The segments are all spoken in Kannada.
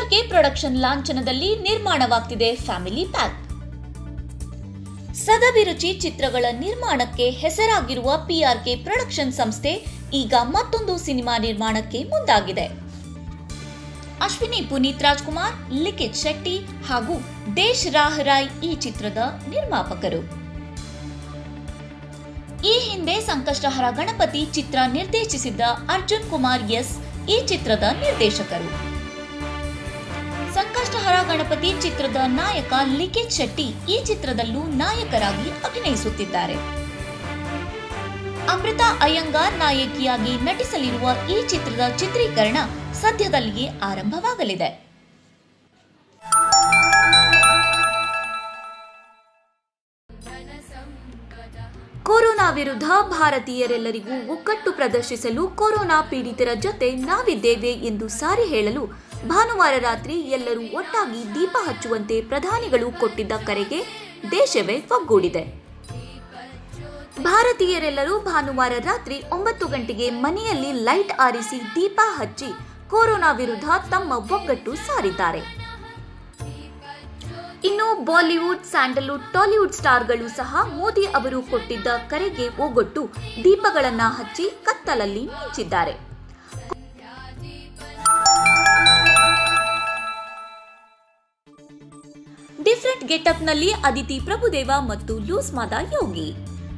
ಪಿಆರ್ಕೆ ಪ್ರೊಡಕ್ಷನ್ ಲಾಂಛನದಲ್ಲಿ ನಿರ್ಮಾಣವಾಗ್ತಿದೆ ಫ್ಯಾಮಿಲಿ ಪ್ಯಾಕ್ ಸದಭಿರುಚಿ ಚಿತ್ರಗಳ ನಿರ್ಮಾಣಕ್ಕೆ ಹೆಸರಾಗಿರುವ ಪಿಆರ್ಕೆ ಪ್ರೊಡಕ್ಷನ್ ಸಂಸ್ಥೆ ಈಗ ಮತ್ತೊಂದು ಸಿನಿಮಾ ನಿರ್ಮಾಣಕ್ಕೆ ಮುಂದಾಗಿದೆ ಅಶ್ವಿನಿ ಪುನೀತ್ ರಾಜ್ಕುಮಾರ್ ಲಿಖಿತ್ ಶೆಟ್ಟಿ ಹಾಗೂ ದೇಶ್ ರಾಹ್ ರಾಯ್ ಈ ಚಿತ್ರದ ನಿರ್ಮಾಪಕರು ಈ ಹಿಂದೆ ಸಂಕಷ್ಟಹರ ಗಣಪತಿ ಚಿತ್ರ ನಿರ್ದೇಶಿಸಿದ್ದ ಅರ್ಜುನ್ ಕುಮಾರ್ ಎಸ್ ಈ ಚಿತ್ರದ ನಿರ್ದೇಶಕರು ಸಂಕಷ್ಟಹರ ಗಣಪತಿ ಚಿತ್ರದ ನಾಯಕ ಲಿಖಿತ್ ಶೆಟ್ಟಿ ಈ ಚಿತ್ರದಲ್ಲೂ ನಾಯಕರಾಗಿ ಅಭಿನಯಿಸುತ್ತಿದ್ದಾರೆ ಅಮೃತಾ ಅಯ್ಯಂಗಾರ್ ನಾಯಕಿಯಾಗಿ ನಟಿಸಲಿರುವ ಈ ಚಿತ್ರದ ಚಿತ್ರೀಕರಣ ಸದ್ಯದಲ್ಲಿಯೇ ಆರಂಭವಾಗಲಿದೆ ಕೊರೋನಾ ವಿರುದ್ಧ ಭಾರತೀಯರೆಲ್ಲರಿಗೂ ಒಗ್ಗಟ್ಟು ಪ್ರದರ್ಶಿಸಲು ಕೊರೋನಾ ಪೀಡಿತರ ಜೊತೆ ನಾವಿದ್ದೇವೆ ಎಂದು ಸಾರಿ ಹೇಳಲು ಭಾನುವಾರ ರಾತ್ರಿ ಎಲ್ಲರೂ ಒಟ್ಟಾಗಿ ದೀಪ ಹಚ್ಚುವಂತೆ ಪ್ರಧಾನಿಗಳು ಕೊಟ್ಟಿದ್ದ ಕರೆಗೆ ದೇಶವೇ ಒಗ್ಗೂಡಿದೆ ಭಾರತೀಯರೆಲ್ಲರೂ ಭಾನುವಾರ ರಾತ್ರಿ ಒಂಬತ್ತು ಗಂಟೆಗೆ ಮನೆಯಲ್ಲಿ ಲೈಟ್ ಆರಿಸಿ ದೀಪ ಹಚ್ಚಿ ಕೊರೋನಾ ವಿರುದ್ಧ ತಮ್ಮ ಒಗ್ಗಟ್ಟು ಸಾರಿದ್ದಾರೆ ಇನ್ನು ಬಾಲಿವುಡ್ ಸ್ಯಾಂಡಲ್ವುಡ್ ಟಾಲಿವುಡ್ ಸ್ಟಾರ್ಗಳು ಸಹ ಮೋದಿ ಅವರು ಕೊಟ್ಟಿದ್ದ ಕರೆಗೆ ಓಗೊಟ್ಟು ದೀಪಗಳನ್ನ ಹಚ್ಚಿ ಕತ್ತಲಲ್ಲಿ ಮಿಂಚಿದ್ದಾರೆ ಡಿಫ್ರೆಂಟ್ ಗೆಟಪ್ನಲ್ಲಿ ಅದಿತಿ ಪ್ರಭುದೇವ ಮತ್ತು ಲೂಸ್ಮಾದ ಯೋಗಿ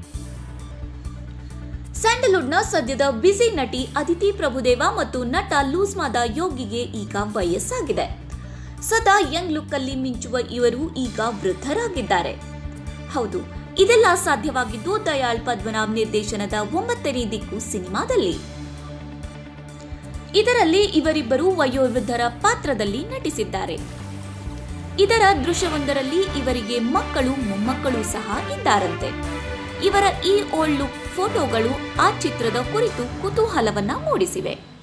ಸ್ಯಾಂಡಲ್ವುಡ್ನ ಸದ್ಯದ ಬ್ಯುಸಿ ನಟಿ ಅದಿತಿ ಪ್ರಭುದೇವ ಮತ್ತು ನಟ ಲೂಸ್ಮಾದ ಯೋಗಿಗೆ ಈಗ ವಯಸ್ಸಾಗಿದೆ ಸದಾ ಯಂಗ್ ಲುಕ್ ಅಲ್ಲಿ ಮಿಂಚುವ ಇವರು ಈಗ ವೃದ್ಧರಾಗಿದ್ದಾರೆ ಹೌದು ಇದೆಲ್ಲ ಸಾಧ್ಯವಾಗಿದ್ದು ದಯಾಳ್ ಪದ್ಮನಾಭ್ ನಿರ್ದೇಶನದ ಒಂಬತ್ತನೇ ದಿಕ್ಕು ಸಿನಿಮಾದಲ್ಲಿ ಇದರಲ್ಲಿ ಇವರಿಬ್ಬರು ವಯೋವೃದ್ಧರ ಪಾತ್ರದಲ್ಲಿ ನಟಿಸಿದ್ದಾರೆ ಇದರ ದೃಶ್ಯವೊಂದರಲ್ಲಿ ಇವರಿಗೆ ಮಕ್ಕಳು ಮೊಮ್ಮಕ್ಕಳು ಸಹ ಇದ್ದಾರಂತೆ ಇವರ ಈ ಓಲ್ಡ್ ಲುಕ್ ಫೋಟೋಗಳು ಆ ಚಿತ್ರದ ಕುರಿತು ಕುತೂಹಲವನ್ನ ಮೂಡಿಸಿವೆ